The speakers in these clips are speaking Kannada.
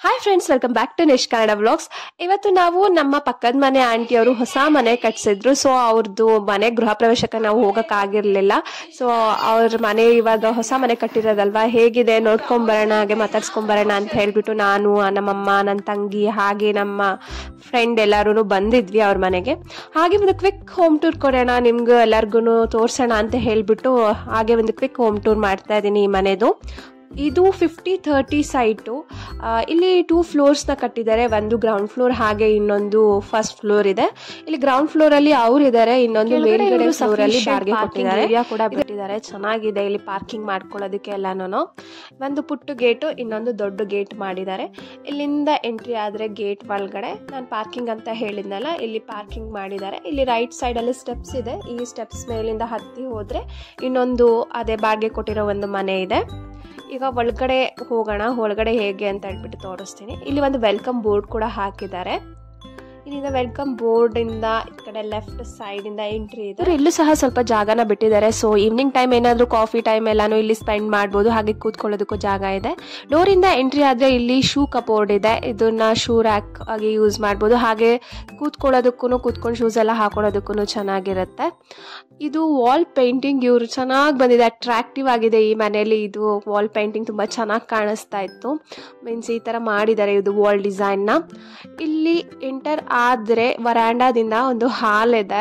hi friends welcome back to Nesh Kannada vlogs ಇವತ್ತು ನಾವು ನಮ್ಮ ಪಕ್ಕದ ಮನೆ ಆಂಟಿಯವರು ಹೊಸ ಮನೆ ಕಟ್ಸಿದ್ರು ಸೊ ಅವ್ರದ್ದು ಮನೆ ಗೃಹ ಪ್ರವೇಶಕ್ಕೆ ನಾವು ಹೋಗಕ್ಕಾಗಿರ್ಲಿಲ್ಲ ಸೊ ಅವ್ರ ಮನೆ ಇವಾಗ ಹೊಸ ಮನೆ ಕಟ್ಟಿರೋದಲ್ವಾ ಹೇಗಿದೆ ನೋಡ್ಕೊಂಬರೋಣ ಹಾಗೆ ಮಾತಾಡ್ಸ್ಕೊಂಬರೋಣ ಅಂತ ಹೇಳ್ಬಿಟ್ಟು ನಾನು ನಮ್ಮಮ್ಮ ನನ್ನ ತಂಗಿ ಹಾಗೆ ನಮ್ಮ ಫ್ರೆಂಡ್ ಎಲ್ಲರೂ ಬಂದಿದ್ವಿ ಅವ್ರ ಮನೆಗೆ ಹಾಗೆ ಒಂದು ಕ್ವಿಕ್ ಹೋಮ್ ಟೂರ್ ಕೊಡೋಣ ನಿಮ್ಗೂ ಎಲ್ಲರಿಗೂ ತೋರ್ಸೋಣ ಅಂತ ಹೇಳ್ಬಿಟ್ಟು ಹಾಗೆ ಒಂದು ಕ್ವಿಕ್ ಹೋಮ್ ಟೂರ್ ಮಾಡ್ತಾ ಇದ್ದೀನಿ ಈ ಮನೆದು ಇದು ಫಿಫ್ಟಿ ಥರ್ಟಿ ಸೈಟು ಇಲ್ಲಿ ಟೂ ಫ್ಲೋರ್ಸ್ನ ಕಟ್ಟಿದ್ದಾರೆ ಒಂದು ಗ್ರೌಂಡ್ ಫ್ಲೋರ್ ಹಾಗೆ ಇನ್ನೊಂದು ಫಸ್ಟ್ ಫ್ಲೋರ್ ಇದೆ ಇಲ್ಲಿ ಗ್ರೌಂಡ್ ಫ್ಲೋರ್ ಅಲ್ಲಿ ಅವ್ರು ಇದ್ದಾರೆ ಇನ್ನೊಂದು ಕೆಳಗಡೆ ಮೇಲ್ಗಡೆ ಇವ್ರು ಫ್ಲೋರ್ ಅಲ್ಲಿ sufficient ಬಾಡಿಗೆ parking ಕೊಟ್ಟಿದ್ದಾರೆ area ಕೂಡ ಬಿಟ್ಟಿದ್ದಾರೆ ಚೆನ್ನಾಗಿದೆ ಇಲ್ಲಿ ಪಾರ್ಕಿಂಗ್ ಮಾಡ್ಕೊಳ್ಳೋದಕ್ಕೆ ಎಲ್ಲಾನು ಒಂದು ಪುಟ್ಟು ಗೇಟು ಇನ್ನೊಂದು ದೊಡ್ಡ ಗೇಟ್ ಮಾಡಿದ್ದಾರೆ ಇಲ್ಲಿಂದ ಎಂಟ್ರಿ ಆದ್ರೆ ಗೇಟ್ ಒಳಗಡೆ ನಾನು ಪಾರ್ಕಿಂಗ್ ಅಂತ ಹೇಳಿದ್ನಲ್ಲ ಇಲ್ಲಿ ಪಾರ್ಕಿಂಗ್ ಮಾಡಿದ್ದಾರೆ ಇಲ್ಲಿ ರೈಟ್ ಸೈಡ್ ಅಲ್ಲಿ ಸ್ಟೆಪ್ಸ್ ಇದೆ ಈ ಸ್ಟೆಪ್ಸ್ ಮೇಲಿಂದ ಹತ್ತಿ ಹೋದ್ರೆ ಇನ್ನೊಂದು ಅದೇ ಬಾಡಿಗೆ ಕೊಟ್ಟಿರೋ ಒಂದು ಮನೆ ಇದೆ ಈಗ ಒಳಗಡೆ ಹೋಗೋಣ ಒಳಗಡೆ ಹೇಗೆ ಅಂತ ಹೇಳ್ಬಿಟ್ಟು ತೋರಿಸ್ತೀನಿ ಇಲ್ಲಿ ಒಂದು ವೆಲ್ಕಮ್ ಬೋರ್ಡ್ ಕೂಡ ಹಾಕಿದ್ದಾರೆ ಇಲ್ಲಿಂದ ವೆಲ್ಕಮ್ ಬೋರ್ಡ್ ಇಂದ ಈ ಕಡೆ ಲೆಫ್ಟ್ ಸೈಡ್ ಇಂದ ಎಂಟ್ರಿ ಇದೆ ಇವ್ರು ಇಲ್ಲೂ ಸಹ ಸ್ವಲ್ಪ ಜಾಗನ ಬಿಟ್ಟಿದ್ದಾರೆ ಸೊ ಈವ್ನಿಂಗ್ ಟೈಮ್ ಏನಾದರೂ ಕಾಫಿ ಟೈಮ್ ಎಲ್ಲಾನು ಇಲ್ಲಿ ಸ್ಪೆಂಡ್ ಮಾಡ್ಬೋದು ಹಾಗೆ ಕೂತ್ಕೊಳ್ಳೋದಕ್ಕೂ ಜಾಗ ಇದೆ ಡೋರ್ ಇಂದ ಎಂಟ್ರಿ ಆದ್ರೆ ಇಲ್ಲಿ ಶೂ ಕಪೋರ್ಡ್ ಇದೆ ಇದನ್ನ ಶೂ ರ್ಯಾಕ್ ಆಗಿ ಯೂಸ್ ಮಾಡ್ಬೋದು ಹಾಗೆ ಕೂತ್ಕೊಳ್ಳೋದಕ್ಕೂ ಕೂತ್ಕೊಂಡು ಶೂಸ್ ಎಲ್ಲ ಹಾಕೊಳ್ಳೋದಕ್ಕೂ ಚೆನ್ನಾಗಿರುತ್ತೆ ಇದು ವಾಲ್ ಪೇಂಟಿಂಗ್ ಇವರು ಚೆನ್ನಾಗಿ ಬಂದಿದೆ ಅಟ್ರಾಕ್ಟಿವ್ ಆಗಿದೆ ಈ ಮನೆಯಲ್ಲಿ ಇದು ವಾಲ್ ಪೇಂಟಿಂಗ್ ತುಂಬ ಚೆನ್ನಾಗಿ ಕಾಣಿಸ್ತಾ ಇತ್ತು ಮೀನ್ಸ್ ಈ ಥರ ಮಾಡಿದ್ದಾರೆ ಇದು ವಾಲ್ ಡಿಸೈನ್ನ ಇಲ್ಲಿ ಎಂಟರ್ ಆದರೆ ವರಾಂಡಾದಿಂದ ಒಂದು ಹಾಲ್ ಇದೆ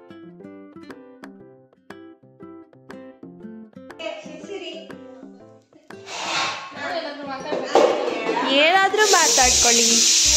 ಏನಾದ್ರೂ ಮಾತಾಡ್ಕೊಳ್ಳಿ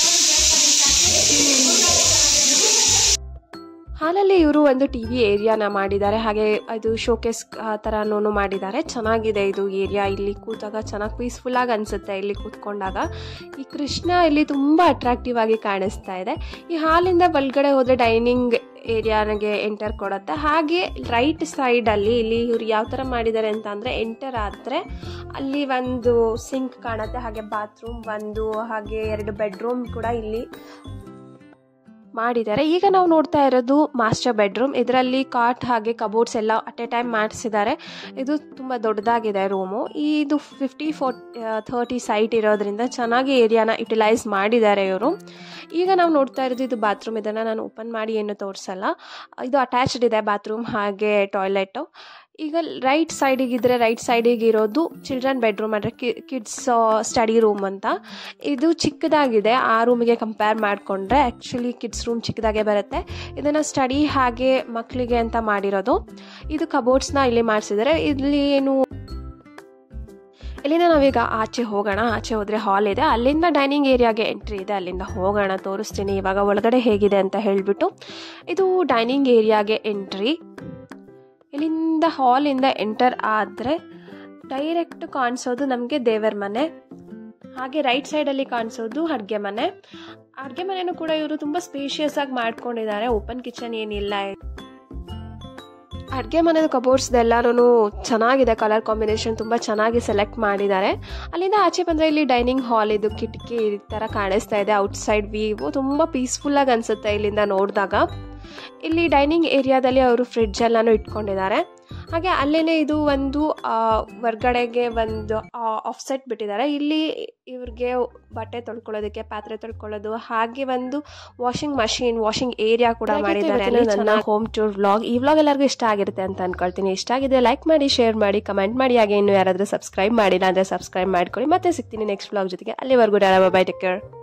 ಹಾಲಲ್ಲಿ ಇವರು ಒಂದು ಟಿ ವಿ ಏರಿಯಾನ ಮಾಡಿದ್ದಾರೆ ಹಾಗೆ ಅದು ಶೋಕೇಸ್ ಥರನೂ ಮಾಡಿದ್ದಾರೆ ಚೆನ್ನಾಗಿದೆ ಇದು ಏರಿಯಾ ಇಲ್ಲಿ ಕೂತಾಗ ಚೆನ್ನಾಗಿ ಪೀಸ್ಫುಲ್ಲಾಗಿ ಅನಿಸುತ್ತೆ ಇಲ್ಲಿ ಕೂತ್ಕೊಂಡಾಗ ಈ ಕೃಷ್ಣ ಇಲ್ಲಿ ತುಂಬ ಅಟ್ರಾಕ್ಟಿವ್ ಆಗಿ ಕಾಣಿಸ್ತಾ ಇದೆ ಈ ಹಾಲಿಂದ ಒಳಗಡೆ ಹೋದರೆ ಡೈನಿಂಗ್ ಏರಿಯಾಗೆ ಎಂಟರ್ ಕೊಡುತ್ತೆ ಹಾಗೆ ರೈಟ್ ಸೈಡಲ್ಲಿ ಇಲ್ಲಿ ಇವ್ರು ಯಾವ ಥರ ಮಾಡಿದ್ದಾರೆ ಅಂತ ಅಂದರೆ ಎಂಟರ್ ಆದರೆ ಅಲ್ಲಿ ಒಂದು ಸಿಂಕ್ ಕಾಣುತ್ತೆ ಹಾಗೆ ಬಾತ್ರೂಮ್ ಒಂದು ಹಾಗೆ ಎರಡು ಬೆಡ್ರೂಮ್ ಕೂಡ ಇಲ್ಲಿ ಮಾಡಿದ್ದಾರೆ ಈಗ ನಾವು ನೋಡ್ತಾ ಇರೋದು ಮಾಸ್ಟರ್ ಬೆಡ್ರೂಮ್ ಇದರಲ್ಲಿ ಕಾಟ್ ಹಾಗೆ ಕಬೋರ್ಡ್ಸ್ ಎಲ್ಲ ಅಟ್ ಎ ಟೈಮ್ ಮಾಡಿಸಿದ್ದಾರೆ ಇದು ತುಂಬ ದೊಡ್ಡದಾಗಿದೆ ರೂಮು ಇದು ಫಿಫ್ಟಿ ಫೋರ್ ಥರ್ಟಿ ಸೈಟ್ ಇರೋದ್ರಿಂದ ಚೆನ್ನಾಗಿ ಏರಿಯಾನ ಯುಟಿಲೈಸ್ ಮಾಡಿದ್ದಾರೆ ಇವರು ಈಗ ನಾವು ನೋಡ್ತಾ ಇರೋದು ಇದು ಬಾತ್ರೂಮ್ ಇದನ್ನು ನಾನು ಓಪನ್ ಮಾಡಿ ಏನು ತೋರಿಸಲ್ಲ ಇದು ಅಟ್ಯಾಚ್ಡ್ ಇದೆ ಬಾತ್ರೂಮ್ ಹಾಗೆ ಟಾಯ್ಲೆಟು ಈಗ ರೈಟ್ ಸೈಡಿಗೆ ಇದ್ರೆ ರೈಟ್ ಸೈಡಿಗೆ ಇರೋದು ಚಿಲ್ಡ್ರನ್ ಬೆಡ್ರೂಮ್ ಅಂದರೆ ಕಿಡ್ಸ್ ಸ್ಟಡಿ ರೂಮ್ ಅಂತ ಇದು ಚಿಕ್ಕದಾಗಿದೆ ಆ ರೂಮಿಗೆ ಕಂಪೇರ್ ಮಾಡಿಕೊಂಡ್ರೆ ಆ್ಯಕ್ಚುಲಿ ಕಿಡ್ಸ್ ರೂಮ್ ಚಿಕ್ಕದಾಗೆ ಬರುತ್ತೆ ಇದನ್ನು ಸ್ಟಡಿ ಹಾಗೆ ಮಕ್ಕಳಿಗೆ ಅಂತ ಮಾಡಿರೋದು ಇದು ಕಬೋರ್ಡ್ಸ್ನ ಇಲ್ಲಿ ಮಾಡಿಸಿದ್ದಾರೆ ಇಲ್ಲಿ ಏನು ಇಲ್ಲಿಂದ ನಾವೀಗ ಆಚೆ ಹೋಗೋಣ ಆಚೆ ಹೋದರೆ ಹಾಲ್ ಇದೆ ಅಲ್ಲಿಂದ ಡೈನಿಂಗ್ ಏರಿಯಾಗೆ ಎಂಟ್ರಿ ಇದೆ ಅಲ್ಲಿಂದ ಹೋಗೋಣ ತೋರಿಸ್ತೀನಿ ಇವಾಗ ಒಳಗಡೆ ಹೇಗಿದೆ ಅಂತ ಹೇಳಿಬಿಟ್ಟು ಇದು ಡೈನಿಂಗ್ ಏರಿಯಾಗೆ ಎಂಟ್ರಿ ಇಲ್ಲಿಂದ ಹಾಲಿಂದ ಎಂಟರ್ ಆದರೆ ಡೈರೆಕ್ಟ್ ಕಾಣಿಸೋದು ನಮಗೆ ದೇವರ ಮನೆ ಹಾಗೆ ರೈಟ್ ಸೈಡಲ್ಲಿ ಕಾಣಿಸೋದು ಅಡುಗೆ ಮನೆ ಅಡುಗೆ ಮನೆಯೂ ಕೂಡ ಇವರು ತುಂಬ ಸ್ಪೇಷಿಯಸ್ ಆಗಿ ಮಾಡ್ಕೊಂಡಿದ್ದಾರೆ ಓಪನ್ ಕಿಚನ್ ಏನಿಲ್ಲ ಅಡುಗೆ ಮನೆದು ಕಬೋರ್ಡ್ಸ್ದೆಲ್ಲರೂ ಚೆನ್ನಾಗಿದೆ ಕಲರ್ ಕಾಂಬಿನೇಷನ್ ತುಂಬ ಚೆನ್ನಾಗಿ ಸೆಲೆಕ್ಟ್ ಮಾಡಿದ್ದಾರೆ ಅಲ್ಲಿಂದ ಆಚೆ ಬಂದರೆ ಇಲ್ಲಿ ಡೈನಿಂಗ್ ಹಾಲ್ ಇದು ಕಿಟಕಿ ಈ ಥರ ಕಾಣಿಸ್ತಾ ಇದೆ ಔಟ್ಸೈಡ್ ವ್ಯೂ ತುಂಬ ಪೀಸ್ಫುಲ್ಲಾಗಿ ಅನಿಸುತ್ತೆ ಇಲ್ಲಿಂದ ನೋಡಿದಾಗ ಇಲ್ಲಿ ಡೈನಿಂಗ್ ಏರಿಯಾದಲ್ಲಿ ಅವರು ಫ್ರಿಡ್ಜ್ ಎಲ್ಲನೂ ಇಟ್ಕೊಂಡಿದ್ದಾರೆ ಹಾಗೆ ಅಲ್ಲೇ ಇದು ಒಂದು ಹೊರ್ಗಡೆಗೆ ಒಂದು ಆಫ್ಸೆಟ್ ಬಿಟ್ಟಿದ್ದಾರೆ ಇಲ್ಲಿ ಇವ್ರಿಗೆ ಬಟ್ಟೆ ತೊಳ್ಕೊಳ್ಳೋದಕ್ಕೆ ಪಾತ್ರೆ ತೊಳ್ಕೊಳ್ಳೋದು ಹಾಗೆ ಒಂದು ವಾಷಿಂಗ್ ಮಷೀನ್ ವಾಷಿಂಗ್ ಏರಿಯಾ ಕೂಡ ಮಾಡಿದ್ದಾರೆ ನನ್ನ ಹೋಮ್ ಟೂರ್ ವ್ಲಾಗ್ ಈ ವ್ಲಾಗ್ ಎಲ್ಲರಿಗೂ ಇಷ್ಟ ಆಗಿರುತ್ತೆ ಅಂತ ಅನ್ಕೊಳ್ತೀನಿ ಇಷ್ಟ ಆಗಿದೆ ಲೈಕ್ ಮಾಡಿ ಶೇರ್ ಮಾಡಿ ಕಮೆಂಟ್ ಮಾಡಿ ಹಾಗೆ ಇನ್ನು ಯಾರಾದರೂ ಸಬ್ಸ್ಕ್ರೈಬ್ ಮಾಡಿಲ್ಲ ಅಂದರೆ ಸಬ್ಸ್ಕ್ರೈಬ್ ಮಾಡ್ಕೊಳ್ಳಿ ಮತ್ತೆ ಸಿಗ್ತೀನಿ ನೆಕ್ಸ್ಟ್ ವ್ಲಾಗ್ ಜೊತೆಗೆ ಅಲ್ಲಿವರೆಗೂ ಬೈ ಟೇಕ್ ಕೇರ್